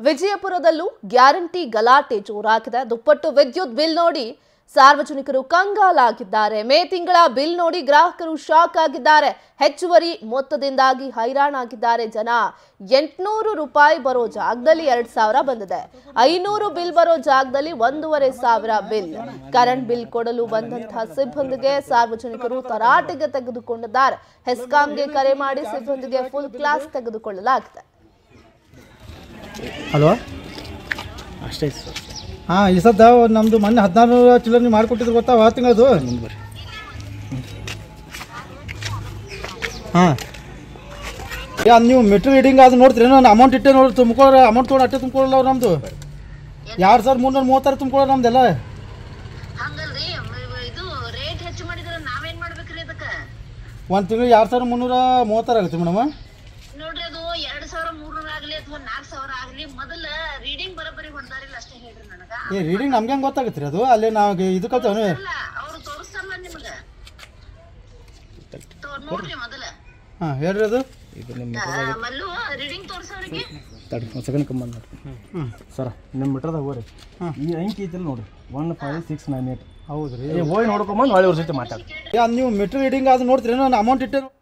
ವಿಜಯಪುರದಲ್ಲೂ guarantee ಗಲಾಟೆ ಜೋರಾಗಿದೆ ದುಪ್ಪಟ್ಟು ವಿದ್ಯುತ್ ಬಿಲ್ ನೋಡಿ ಸಾರ್ವಜನಿಕರು ಕಂಗಾಲಾಗಿದ್ದಾರೆ ಮೇ ತಿಂಗಳ ಬಿಲ್ ನೋಡಿ ಗ್ರಾಹಕರು ಶಾಕ್ ಆಗಿದ್ದಾರೆ ಹೆಚ್ಚುವರಿ ಮೊತ್ತದಿಂದಾಗಿ ಹೈರಾಣಾಗಿದ್ದಾರೆ ಜನ ಎಂಟ್ನೂರು ರೂಪಾಯಿ ಬರೋ ಜಾಗದಲ್ಲಿ ಎರಡ್ ಸಾವಿರ ಬಂದಿದೆ ಐನೂರು ಬಿಲ್ ಬರೋ ಜಾಗದಲ್ಲಿ ಒಂದೂವರೆ ಸಾವಿರ ಬಿಲ್ ಕರೆಂಟ್ ಬಿಲ್ ಕೊಡಲು ಬಂದಂತಹ ಸಿಬ್ಬಂದಿಗೆ ಸಾರ್ವಜನಿಕರು ತರಾಟೆಗೆ ತೆಗೆದುಕೊಂಡಿದ್ದಾರೆ ಹೆಸ್ಕಾಂಗೆ ಕರೆ ಮಾಡಿ ಸಿಬ್ಬಂದಿಗೆ ಫುಲ್ ಕ್ಲಾಸ್ ತೆಗೆದುಕೊಳ್ಳಲಾಗಿದೆ ಹಲೋ ಅಷ್ಟೇ ಸರ್ ಹಾಂ ಈ ಸದ್ದ ನಮ್ಮದು ಮೊನ್ನೆ ಹದಿನಾರು ಚಿಲ್ಲರ್ ನೀವು ಮಾಡಿಕೊಟ್ಟಿದ್ರು ಗೊತ್ತಾ ಆ ತಿಂಗಳದು ಮುಂದೆ ಬರ್ರಿ ಹಾಂ ಯಾ ನೀವು ಮೆಟ್ರಿ ರೀಡಿಂಗ್ ಅದು ನೋಡ್ತೀರಿ ನಾನು ಅಮೌಂಟ್ ಇಟ್ಟೆ ನೋಡಿ ತುಂಬ್ಕೊಳ್ಳೋ ಅಮೌಂಟ್ ತೊಗೊಂಡು ಅಟ್ಟೆ ತುಂಬ್ಕೊಳ್ಳಲ್ಲ ಅವ್ರು ನಮ್ಮದು ಎರಡು ಸಾವಿರ ಮುನ್ನೂರ ಮೂವತ್ತಾರು ತುಂಬ್ಕೊಳ್ಳೋ ನಮ್ದೆಲ್ಲ ಹಂಗಲ್ರಿ ಮ- ಇದು ರೇಟ್ ಹೆಚ್ಚು ಮಾಡಿದ್ರ ನಾವೇನ್ ಮಾಡ್ಬೇಕ್ರಿ ಅದಕ್ಕ ಒಂದು ತಿಂಗಳು ಎರಡು ಸಾವಿರ ಮುನ್ನೂರ ಮೂವತ್ತಾರು ಆಗುತ್ತೆ ಮೇಡಮ್ ನೋಡ್ರಿ ಅದು ಎರಡ್ ಸಾವಿರ ಮೂರ್ನೂರ ಆಗ್ಲಿ ಅಥವಾ ನಾಲ್ಕ್ ಸಾವಿರ ಆಗ್ಲಿ ಮೊದಲ ರೀಡಿಂಗ್ ಬರೋಬ್ಬರಿ ಹೊಂದಾರಿಲ್ಲ ಅಷ್ಟೇ ಹೇಳ್ರಿ ನನಗ ಏ ರೀಡಿಂಗ್ ನಮ್ಗೆ ಹೆಂಗೆ ಗೊತ್ತಾಗುತ್ತೆ ರೀ ಅದು ಅಲ್ಲಿ ನಾವು ಇದು ಕಲ್ತೇವೆ ಅಲ್ಲ ಅವ್ರು ತೋರಿಸ್ತಾರಲ್ಲ ನಿಮ್ಗ ತೋ- ನೋಡ್ರಿ ಮೊದಲ ಹಾಂ ಹೇಳ್ರಿ ಅದು ಇದು ನಿಮ್ಮ ಆ, ಮಲ್ಲು ರೀಡಿಂಗ್ ತೋರ್ಸೋರಿಗೆ ತಡ್ರಿ ಒಂದು ಸೆಕೆಂಡ್ ಕಮ್ಮ ನೋಡ್ರಿ ಹ್ಞೂ ಸರ ನಿಮ್ಮ ಮೀಟ್ರದಾಗ ಹೋಗ್ರಿ ಹಾಂ. ಈ ಅಂಕಿ ಐತಿಲ್ಲ ನೋಡ್ರಿ one five six nine eight ಹೌದು ರೀ ಹೋಗಿ ನೋಡ್ಕೊಂಬಂದು ಒಳ್ಳೆ ಅವ್ರ ಜೊತೆ ಮಾತಾಡಿ ಯಾ ನೀವು ಮೆಟ್ರಿ ರೀಡಿಂಗ್ ಅದು ನೋಡ್ತೀರಿ ನಾನು ಅಮೌಂಟ್ ಇಟ್ಟೆ